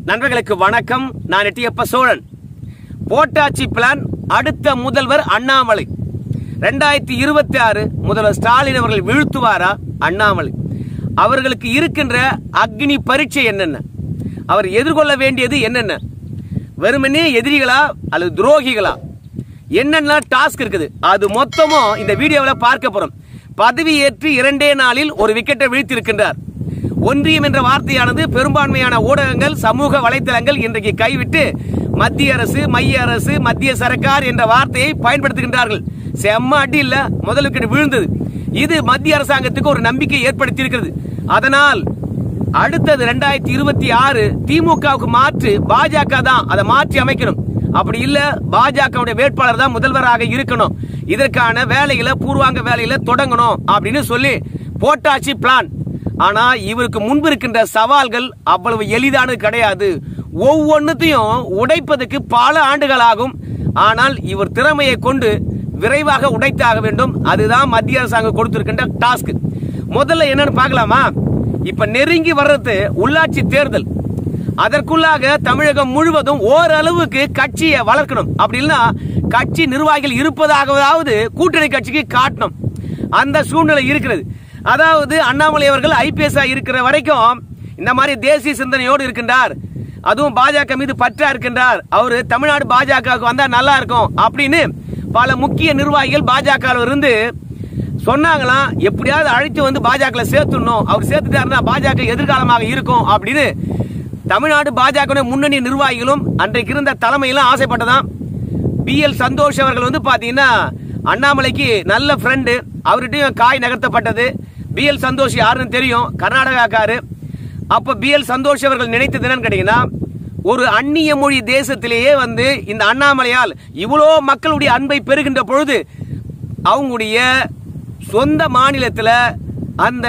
நண்பர்களுக்கு வணக்கம் நான் எட்டியப்ப சோழன் போட்டாச்சி பிளான் அடுத்த முதல்வர் அண்ணாமலை ரெண்டாயிரத்தி இருபத்தி ஆறு முதல்வர் ஸ்டாலின் அவர்கள் வீழ்த்துவாரா அண்ணாமலை அவர்களுக்கு இருக்கின்ற அக்னி பரீட்சை என்னென்ன அவர் எதிர்கொள்ள வேண்டியது என்னென்ன வெறுமனே எதிரிகளா அல்லது துரோகிகளா என்னென்ன டாஸ்க் இருக்குது அது மொத்தமும் இந்த வீடியோவில் பார்க்க போறோம் பதவி ஏற்று இரண்டே நாளில் ஒரு விக்கெட்டை வீழ்த்தியிருக்கின்றார் ஒன்றியம் என்ற வார்த்தையானது பெரும்பான்மையான ஊடகங்கள் சமூக வலைத்தளங்கள் இன்றைக்கு கைவிட்டு மத்திய அரசு மைய அரசு மத்திய சரக்கார் என்ற வார்த்தையை பயன்படுத்துகின்றார்கள் செம்ம அடி இல்ல முதல் விக்கெட் விழுந்தது இது மத்திய அரசாங்கத்துக்கு ஒரு நம்பிக்கை ஏற்படுத்தி இருக்கிறது அதனால் அடுத்தது ரெண்டாயிரத்தி இருபத்தி ஆறு திமுகவுக்கு மாற்று பாஜக தான் அதை மாற்றி அமைக்கணும் அப்படி இல்ல பாஜக வேட்பாளர் தான் முதல்வராக இருக்கணும் இதற்கான வேலைகளை பூர்வாங்க வேலையில தொடங்கணும் அப்படின்னு சொல்லி போட்டாச்சு பிளான் ஆனா இவருக்கு முன்பு இருக்கின்ற சவால்கள் அவ்வளவு எளிதானது கிடையாது ஒவ்வொன்றுத்தையும் உடைப்பதற்கு பல ஆண்டுகள் ஆகும் ஆனால் இவர் திறமையை கொண்டு விரைவாக உடைத்தாக வேண்டும் அதுதான் மத்திய அரசாங்கம் கொடுத்திருக்கின்ற டாஸ்க் முதல்ல என்னன்னு பார்க்கலாமா இப்ப நெருங்கி வர்றது உள்ளாட்சி தேர்தல் அதற்குள்ளாக தமிழகம் முழுவதும் ஓரளவுக்கு கட்சியை வளர்க்கணும் அப்படி இல்லைன்னா கட்சி நிர்வாகிகள் இருப்பதாகவாவது கூட்டணி கட்சிக்கு காட்டணும் அந்த சூழ்நிலை இருக்கிறது அதாவது அண்ணாமலை அவர்கள் ஐபிஎஸ் இருக்கிற வரைக்கும் இந்த மாதிரி தேசிய சிந்தனையோடு இருக்கின்றார் அதுவும் பாஜக மீது பற்றா இருக்கின்றார் அவரு தமிழ்நாடு பாஜகவுக்கு வந்தா நல்லா இருக்கும் அப்படின்னு பல முக்கிய நிர்வாகிகள் பாஜக இருந்து சொன்னாங்களாம் எப்படியாவது அழைத்து வந்து பாஜக சேர்த்துடணும் அவர் சேர்த்துட்டாருன்னா பாஜக எதிர்காலமாக இருக்கும் அப்படின்னு தமிழ்நாடு பாஜக முன்னணி நிர்வாகிகளும் அன்றைக்கு இருந்த தலைமையெல்லாம் ஆசைப்பட்டதாம் பி எல் சந்தோஷ் அவர்கள் வந்து பாத்தீங்கன்னா அண்ணாமலைக்கு நல்ல ஃப்ரெண்டு அவர்கிட்டயும் காய் நகர்த்தப்பட்டது பி எல் சந்தோஷ் யாருன்னு தெரியும் கர்நாடகாக்காரு அப்ப பி எல் சந்தோஷ் அவர்கள் நினைத்தது என்னன்னு கேட்டீங்கன்னா ஒரு அந்நிய மொழி தேசத்திலேயே வந்து இந்த அண்ணாமலையால் இவ்வளோ மக்களுடைய அன்பை பெறுகின்ற பொழுது அவங்களுடைய சொந்த மாநிலத்தில் அந்த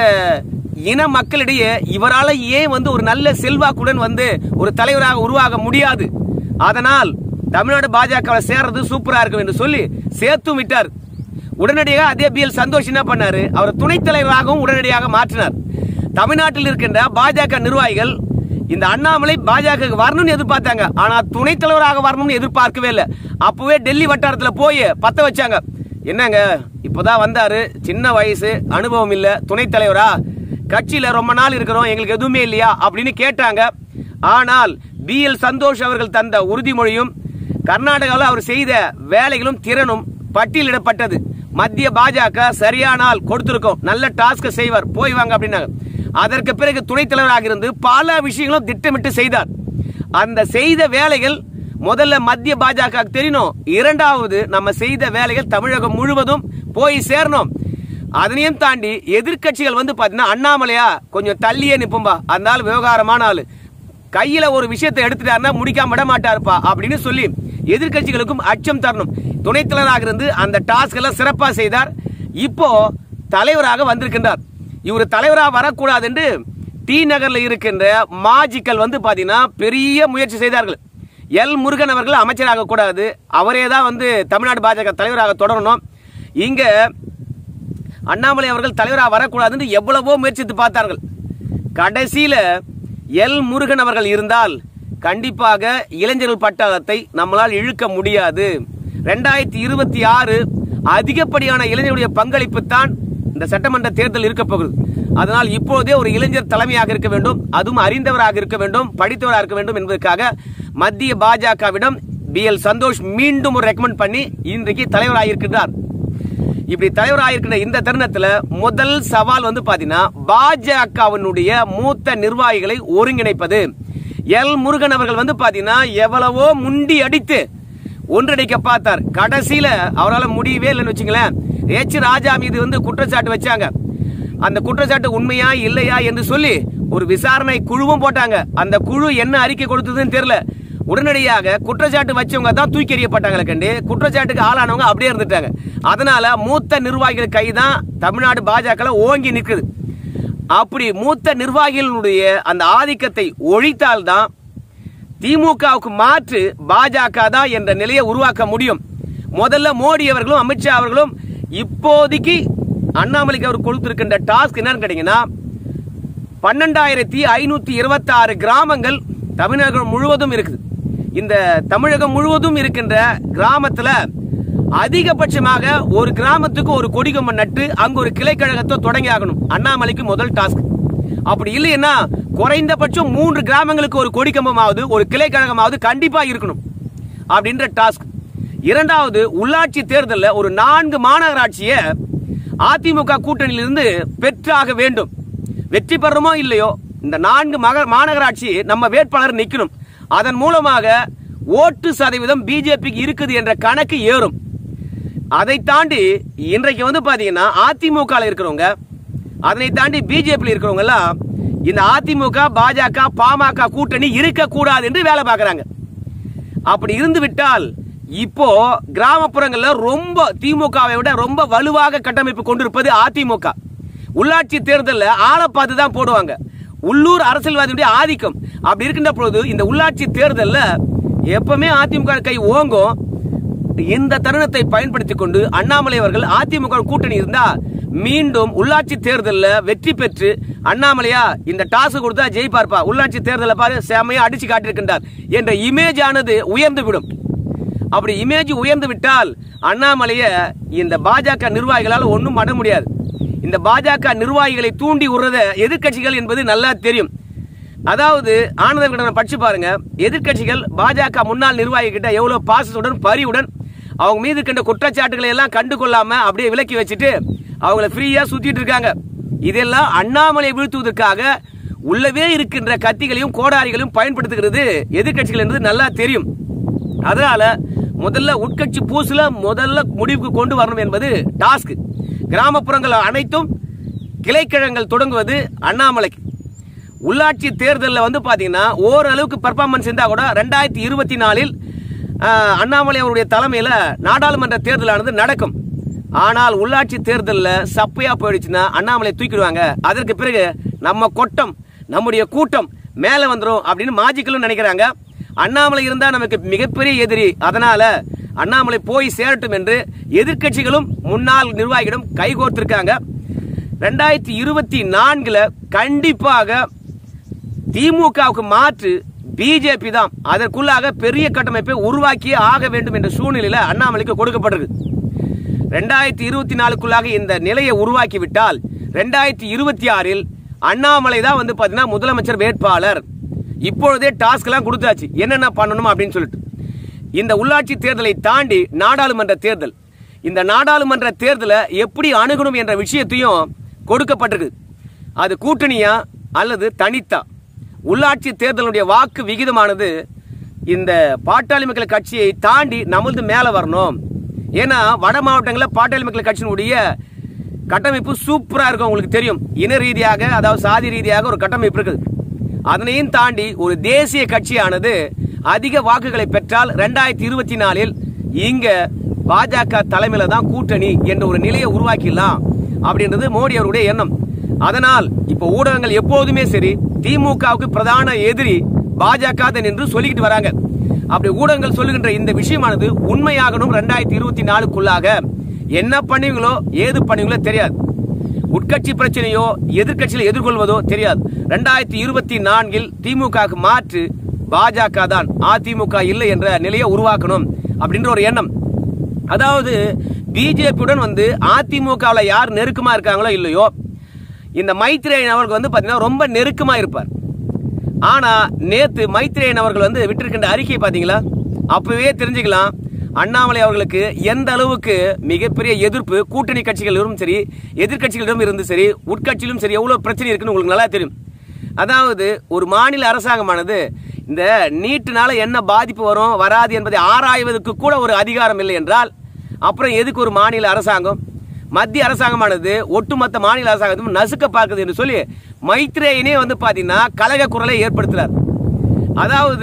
இன மக்களிடையே இவரால் ஏன் வந்து ஒரு நல்ல செல்வாக்குடன் வந்து ஒரு தலைவராக உருவாக முடியாது அதனால் தமிழ்நாடு பாஜக சேர்றது சூப்பரா இருக்கும் என்று சொல்லி சேர்த்தும் விட்டார் உடனடியாக அதே பி எல் சந்தோஷ் என்ன பண்ணாரு அவர் துணைத் தலைவராகவும் உடனடியாக மாற்றினார் தமிழ்நாட்டில் இருக்கின்ற பாஜக நிர்வாகிகள் இந்த அண்ணாமலை பாஜக வரணும்னு எதிர்பார்த்தாங்க ஆனா துணைத் தலைவராக வரணும்னு எதிர்பார்க்கவே இல்லை அப்பவே டெல்லி வட்டாரத்தில் போய் பத்த வச்சாங்க என்னங்க இப்போதான் வந்தாரு சின்ன வயசு அனுபவம் இல்ல துணைத் தலைவரா கட்சியில ரொம்ப நாள் இருக்கிறோம் எங்களுக்கு எதுவுமே இல்லையா அப்படின்னு கேட்டாங்க ஆனால் பி எல் சந்தோஷ் அவர்கள் தந்த உறுதிமொழியும் கர்நாடகாவில் அவர் செய்த வேலைகளும் திறனும் பட்டியலிடப்பட்டது மத்திய பாஜக சரியானால் கொடுத்திருக்கோம் நல்ல டாஸ்க் செய்வார் போய் வாங்க அப்படின்னாங்க அதற்கு பிறகு துணைத் தலைவராக இருந்து பல விஷயங்களும் திட்டமிட்டு செய்தார் அந்த செய்த வேலைகள் முதல்ல மத்திய பாஜக தெரியணும் இரண்டாவது நம்ம செய்த வேலைகள் தமிழகம் முழுவதும் போய் சேரணும் அதனையும் தாண்டி எதிர்க்கட்சிகள் வந்து பாத்தீங்கன்னா அண்ணாமலையா கொஞ்சம் தள்ளியே நிற்பும்பா அந்த ஆள் விவகாரமான ஆளு கையில ஒரு விஷயத்தை எடுத்துட்டாருன்னா முடிக்காம விட மாட்டாருப்பா அப்படின்னு சொல்லி எதிர்க்கட்சிகளுக்கும் அச்சம் தரணும் துணைத் தலைவராக இருந்து அந்த டாஸ்க் எல்லாம் சிறப்பா செய்தார் இப்போ தலைவராக வந்திருக்கின்றார் இவர் தலைவராக வரக்கூடாது என்று டி நகர்ல இருக்கின்ற மாஜிக்கல் வந்து பாத்தீங்கன்னா பெரிய முயற்சி செய்தார்கள் எல் முருகன் அவர்கள் அமைச்சராக கூடாது அவரே தான் வந்து தமிழ்நாடு பாஜக தலைவராக தொடரணும் இங்க அண்ணாமலை அவர்கள் தலைவராக வரக்கூடாதுன்னு எவ்வளவோ முயற்சித்து பார்த்தார்கள் கடைசியில எல் முருகன் அவர்கள் இருந்தால் கண்டிப்பாக இளைஞர்கள் பட்டாளத்தை நம்மளால் இழுக்க முடியாது ரெண்டாயிரத்தி இருபத்தி ஆறு அதிகப்படியான இளைஞருடைய பங்களிப்பு தான் இந்த சட்டமன்ற தேர்தல் இருக்க போகுது அதனால் இப்போதே ஒரு இளைஞர் தலைமையாக இருக்க வேண்டும் அதுவும் அறிந்தவராக இருக்க வேண்டும் படித்தவராக இருக்க வேண்டும் என்பதற்காக மத்திய பாஜகவிடம் பி எல் சந்தோஷ் மீண்டும் ஒரு ரெக்கமெண்ட் பண்ணி இன்றைக்கு தலைவராக இருக்கின்றார் இப்படி தலைவராயிருக்கிற இந்த தருணத்துல முதல் சவால் வந்து பாத்தீங்கன்னா பாஜகவினுடைய மூத்த நிர்வாகிகளை ஒருங்கிணைப்பது எல் முருகன் அவர்கள் வந்து பாத்தீங்கன்னா எவ்வளவோ முண்டி அடித்து ஒன்றிணைக்க பார்த்தார் கடைசியில அவரால் முடியவே இல்லைன்னு வச்சுங்களேன் எச் ராஜா மீது வந்து குற்றச்சாட்டு வச்சாங்க அந்த குற்றச்சாட்டு உண்மையா இல்லையா என்று சொல்லி ஒரு விசாரணை குழுவும் போட்டாங்க அந்த குழு என்ன அறிக்கை கொடுத்ததுன்னு தெரியல உடனடியாக குற்றச்சாட்டு வச்சவங்க தான் தூக்கி எறியப்பட்டாங்களே கண்டு குற்றச்சாட்டுக்கு ஆளானவங்க அப்படியே இருந்துட்டாங்க அதனால மூத்த நிர்வாகிகள் கைதான் தமிழ்நாடு பாஜக ஓங்கி நிற்குது அப்படி மூத்த நிர்வாகிகளுடைய அந்த ஆதிக்கத்தை ஒழித்தால்தான் திமுகவுக்கு மாற்று பாஜக தான் என்ற நிலையை உருவாக்க முடியும் முதல்ல மோடி அவர்களும் அமித்ஷா அவர்களும் இப்போதைக்கு அண்ணாமலைக்கு அவர் கொடுத்திருக்கின்ற டாஸ்க் என்னன்னு கேட்டீங்கன்னா பன்னெண்டாயிரத்தி ஐநூத்தி இருபத்தி ஆறு கிராமங்கள் தமிழகம் முழுவதும் இருக்குது இந்த தமிழகம் முழுவதும் இருக்கின்ற கிராமத்துல அதிகபட்சமாக ஒரு கிராமத்துக்கு ஒரு கொடி கம்பம் நட்டு அங்க ஒரு கிளை கழகத்தை தொடங்கி ஆகணும் அண்ணாமலைக்கு முதல் டாஸ்க் அப்படி இல்லைன்னா குறைந்தபட்சம் மூன்று கிராமங்களுக்கு ஒரு கொடி கம்பமாவது ஒரு கிளை கழகமாவது கண்டிப்பா இருக்கணும் அப்படின்ற டாஸ்க் இரண்டாவது உள்ளாட்சி தேர்தலில் ஒரு நான்கு மாநகராட்சியை அதிமுக கூட்டணியிலிருந்து பெற்றாக வேண்டும் வெற்றி பெறமோ இல்லையோ இந்த நான்கு மக மாநகராட்சி நம்ம வேட்பாளர் நிக்கணும் அதன் மூலமாக ஓட்டு சதவீதம் பிஜேபிக்கு இருக்குது என்ற கணக்கு ஏறும் அதை தாண்டி இன்றைக்கு வந்து பாத்தீங்கன்னா அதிமுக ல இருக்கிறவங்க அதனை தாண்டி பிஜேபி இருக்கிறவங்க எல்லாம் இந்த அதிமுக பாஜக பாமக கூட்டணி இருக்கக்கூடாது என்று வேலை பார்க்கறாங்க அப்படி இருந்து விட்டால் இப்போ கிராமப்புறங்கள்ல ரொம்ப திமுகவை விட ரொம்ப வலுவாக கட்டமைப்பு கொண்டிருப்பது அதிமுக உள்ளாட்சி தேர்தலில் ஆளை பார்த்து தான் போடுவாங்க உள்ளூர் அரசியல்வாதியுடைய ஆதிக்கம் அப்படி இருக்கின்ற பொழுது இந்த உள்ளாட்சி தேர்தலில் எப்பவுமே அதிமுக கை ஓங்கும் இந்த தருணத்தை பயன்படுத்திக் கொண்டு அண்ணாமலை அவர்கள் அதிமுக கூட்டணி இருந்தா மீண்டும் உள்ளாட்சி தேர்தலில் வெற்றி பெற்று அண்ணாமலையா இந்த டாஸ் கொடுத்தா ஜெயிப்பார்ப்பா உள்ளாட்சி தேர்தலில் பாரு செமையா அடிச்சு காட்டியிருக்கின்றார் என்ற இமேஜ் ஆனது உயர்ந்து விடும் அப்படி இமேஜ் உயர்ந்து விட்டால் அண்ணாமலைய இந்த பாஜக நிர்வாகிகளால் ஒன்றும் பண்ண முடியாது இந்த பாஜக நிர்வாகிகளை தூண்டி விடுறத எதிர்க்கட்சிகள் என்பது நல்லா தெரியும் அதாவது ஆனந்த விகடனை படிச்சு பாருங்க எதிர்க்கட்சிகள் பாஜக முன்னாள் நிர்வாகி கிட்ட எவ்வளவு பாசத்துடன் பரிவுடன் அவங்க மீது இருக்கின்ற குற்றச்சாட்டுகளை எல்லாம் கண்டு கொள்ளாம அப்படியே விலக்கி வச்சுட்டு அவங்கள ஃப்ரீயா சுத்திட்டு இருக்காங்க இதெல்லாம் அண்ணாமலை வீழ்த்துவதற்காக உள்ளவே இருக்கின்ற கத்திகளையும் கோடாரிகளையும் பயன்படுத்துகிறது எதிர்க்கட்சிகள் என்பது நல்லா தெரியும் அதனால முதல்ல உட்கட்சி பூசுல முதல்ல முடிவுக்கு கொண்டு வரணும் என்பது டாஸ்க் கிராமப்புறங்கள் அனைத்தும் கிளைக்கிழங்கள் தொடங்குவது அண்ணாமலைக்கு உள்ளாட்சி தேர்தலில் வந்து பாத்தீங்கன்னா ஓரளவுக்கு பெர்ஃபார்மன்ஸ் இருந்தா கூட ரெண்டாயிரத்தி இருபத்தி நாலில் ஆஹ், அண்ணாமலை அவருடைய தலைமையில் நாடாளுமன்ற தேர்தலானது நடக்கும் ஆனால் உள்ளாட்சி தேர்தலில் சப்பையா போயிடுச்சுன்னா அண்ணாமலை தூக்கிடுவாங்க அதற்கு பிறகு நம்ம கொட்டம் நம்முடைய கூட்டம் மேலே வந்துரும் அப்படின்னு மாஜிக்கலும் நினைக்கிறாங்க அண்ணாமலை இருந்தா நமக்கு மிகப்பெரிய எதிரி அதனால அண்ணாமலை போய் சேரட்டும் என்று எதிர்க்கட்சிகளும் முன்னாள் நிர்வாகிகளும் கைகோர்த்திருக்காங்க ரெண்டாயிரத்தி இருபத்தி நான்குல கண்டிப்பாக திமுகவுக்கு மாற்று பிஜேபி தான் அதற்குள்ளாக பெரிய கட்டமைப்பை உருவாக்கியே ஆக வேண்டும் என்ற சூழ்நிலையில அண்ணாமலைக்கு கொடுக்கப்பட்டிருக்கு ரெண்டாயிரத்தி இருபத்தி நாலுக்குள்ளாக இந்த நிலையை உருவாக்கி விட்டால் ரெண்டாயிரத்தி இருபத்தி ஆறில் அண்ணாமலை தான் வந்து பாத்தீங்கன்னா முதலமைச்சர் வேட்பாளர் இப்பொழுதே டாஸ்க் எல்லாம் கொடுத்தாச்சு என்னென்ன பண்ணணும் அப்படின்னு சொல்லிட்டு இந்த உள்ளாட்சி தேர்தலை தாண்டி நாடாளுமன்ற தேர்தல் இந்த நாடாளுமன்ற தேர்தலை எப்படி அணுகணும் என்ற விஷயத்தையும் கொடுக்கப்பட்டிருக்கு அது கூட்டணியா அல்லது தனித்தா உள்ளாட்சி தேர்தலுடைய வாக்கு விகிதமானது இந்த பாட்டாளி மக்கள் கட்சியை தாண்டி நம்மளது மேல வரணும் ஏன்னா வட மாவட்டங்களில் பாட்டாளி மக்கள் கட்சியினுடைய கட்டமைப்பு சூப்பரா இருக்கும் உங்களுக்கு தெரியும் இன ரீதியாக அதாவது சாதி ரீதியாக ஒரு கட்டமைப்பு இருக்குது அதனையும் தாண்டி ஒரு தேசிய கட்சியானது அதிக வாக்குகளை பெற்றால் ரெண்டாயிரத்தி இருபத்தி நாலில் இங்க பாஜக தலைமையில தான் கூட்டணி என்ற ஒரு நிலையை உருவாக்கிடலாம் அப்படின்றது மோடி அவருடைய எண்ணம் அதனால் இப்ப ஊடகங்கள் எப்போதுமே சரி திமுகவுக்கு பிரதான எதிரி பாஜக தான் என்று சொல்லிக்கிட்டு வராங்க அப்படி ஊடகங்கள் சொல்லுகின்ற இந்த விஷயமானது உண்மையாகணும் ரெண்டாயிரத்தி இருபத்தி நாலுக்குள்ளாக என்ன பண்ணுவீங்களோ ஏது பண்ணுவீங்களோ தெரியாது உட்கட்சி பிரச்சனையோ எதிர்க்கட்சியில் எதிர்கொள்வதோ தெரியாது ரெண்டாயிரத்தி இருபத்தி நான்கில் திமுகவுக்கு மாற்று பாஜக தான் அதிமுக இல்லை என்ற நிலையை உருவாக்கணும் அப்படின்ற ஒரு எண்ணம் அதாவது பிஜேபியுடன் வந்து அதிமுகவில் யார் நெருக்கமா இருக்காங்களோ இல்லையோ இந்த மைத்ரேயன் அவர்கள் வந்து பாத்தீங்கன்னா ரொம்ப நெருக்கமா இருப்பார் ஆனா நேத்து மைத்ரேயன் அவர்கள் வந்து விட்டிருக்கின்ற அறிக்கை பாத்தீங்களா அப்பவே தெரிஞ்சுக்கலாம் அண்ணாமலை அவர்களுக்கு எந்த அளவுக்கு மிகப்பெரிய எதிர்ப்பு கூட்டணி கட்சிகளிலும் சரி எதிர்க்கட்சிகளிடம் இருந்து சரி உட்கட்சியிலும் சரி எவ்வளவு பிரச்சனை இருக்குன்னு உங்களுக்கு நல்லா தெரியும் அதாவது ஒரு மாநில அரசாங்கமானது இந்த நீட்டுனால என்ன பாதிப்பு வரும் வராது என்பதை ஆராய்வதற்கு கூட ஒரு அதிகாரம் இல்லை என்றால் அப்புறம் எதுக்கு ஒரு மாநில அரசாங்கம் மத்திய அரசாங்கமானது ஒட்டுமொத்த மாநில அரசாங்கத்தையும் நசுக்க பார்க்குது என்று சொல்லி மைத்ரேயனே வந்து பாத்தீங்கன்னா கலக குரலை ஏற்படுத்துறார் அதாவது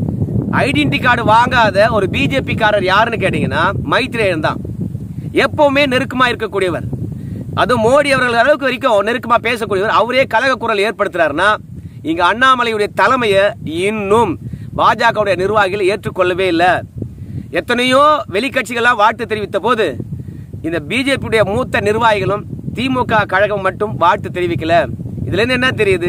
ஐடென்டி கார்டு வாங்காத ஒரு பிஜேபி காரர் யாருன்னு கேட்டீங்கன்னா மைத்ரேயன் தான் எப்பவுமே நெருக்கமா இருக்கக்கூடியவர் அதுவும் மோடி அவர்கள் அளவுக்கு வரைக்கும் நெருக்கமா பேசக்கூடியவர் அவரே கலக குரல் ஏற்படுத்துறாருன்னா இங்க அண்ணாமலையுடைய தலைமையை இன்னும் பாஜகவுடைய நிர்வாகிகள் ஏற்றுக்கொள்ளவே இல்லை எத்தனையோ வெளிக்கட்சிகள்லாம் வாழ்த்து தெரிவித்த போது இந்த பிஜேபியுடைய மூத்த நிர்வாகிகளும் திமுக கழகம் மட்டும் வாழ்த்து தெரிவிக்கல இதுல இருந்து என்ன தெரியுது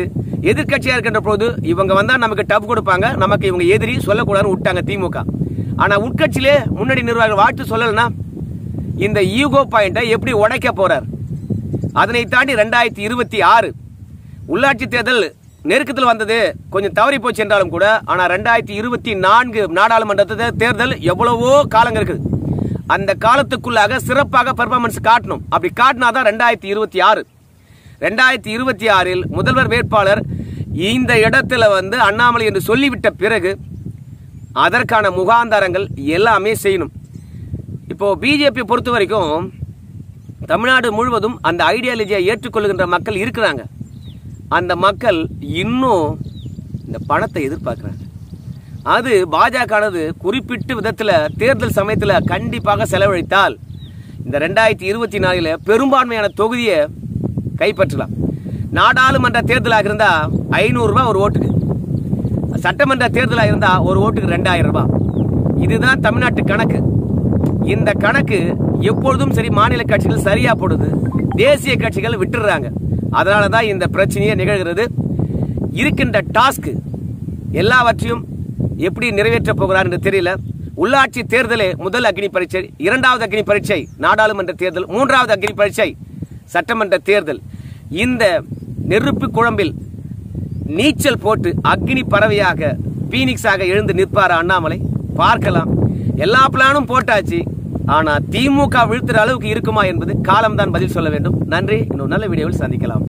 எதிர்க்கட்சியா இருக்கின்ற போது இவங்க வந்தா நமக்கு டப் கொடுப்பாங்க நமக்கு இவங்க எதிரி சொல்லக்கூடாதுன்னு விட்டாங்க திமுக ஆனா உட்கட்சியிலே முன்னணி நிர்வாகிகள் வாழ்த்து சொல்லலைன்னா இந்த ஈகோ பாயிண்டை எப்படி உடைக்க போறார் அதனை தாண்டி ரெண்டாயிரத்தி இருபத்தி ஆறு உள்ளாட்சி தேர்தல் நெருக்கத்தில் வந்தது கொஞ்சம் தவறி போச்சு என்றாலும் கூட ஆனா ரெண்டாயிரத்தி இருபத்தி நான்கு நாடாளுமன்ற தே- தேர்தல் எவ்வளவோ காலங்க இருக்குது அந்த காலத்துக்குள்ளாக சிறப்பாக பெர்ஃபார்மன்ஸ் காட்டணும் அப்படி காட்டினாதான் ரெண்டாயிரத்தி இருபத்தி ஆறு ரெண்டாயிரத்தி இருபத்தி ஆறில் முதல்வர் வேட்பாளர் இந்த இடத்துல வந்து அண்ணாமலை என்று சொல்லிவிட்ட பிறகு அதற்கான முகாந்தாரங்கள் எல்லாமே செய்யணும் இப்போ பிஜேபி பொறுத்த வரைக்கும் தமிழ்நாடு முழுவதும் அந்த ஐடியாலஜியை ஏற்றுக்கொள்கின்ற மக்கள் இருக்கிறாங்க அந்த மக்கள் இன்னும் இந்த பணத்தை எதிர்பார்க்குறாங்க அது பாஜகனது குறிப்பிட்ட விதத்தில் தேர்தல் சமயத்தில் கண்டிப்பாக செலவழித்தால் இந்த ரெண்டாயிரத்தி இருபத்தி நாலில் பெரும்பான்மையான தொகுதியை கைப்பற்றலாம் நாடாளுமன்ற தேர்தலாக இருந்தால் ஐநூறுரூபா ஒரு ஓட்டுக்கு சட்டமன்ற தேர்தலாக இருந்தால் ஒரு ஓட்டுக்கு ரெண்டாயிரம் ரூபாய் இதுதான் தமிழ்நாட்டு கணக்கு இந்த கணக்கு எப்பொழுதும் சரி மாநில கட்சிகள் சரியா போடுது தேசிய கட்சிகள் விட்டுடுறாங்க அதனால தான் இந்த பிரச்சனையே நிகழ்கிறது இருக்கின்ற டாஸ்க் எல்லாவற்றையும் எப்படி நிறைவேற்றப் போகிறார் என்று தெரியல உள்ளாட்சி தேர்தலே முதல் அக்னி பரீட்சை இரண்டாவது அக்னி பரீட்சை நாடாளுமன்ற தேர்தல் மூன்றாவது அக்னி பரீட்சை சட்டமன்ற தேர்தல் இந்த நெருப்பு குழம்பில் நீச்சல் போட்டு அக்னி பறவையாக பீனிக்ஸாக எழுந்து நிற்பாரா அண்ணாமலை பார்க்கலாம் எல்லா பிளானும் போட்டாச்சு ஆனா திமுக வீழ்த்துற அளவுக்கு இருக்குமா என்பது காலம்தான் பதில் சொல்ல வேண்டும் நன்றி இன்னும் நல்ல வீடியோவில் சந்திக்கலாம்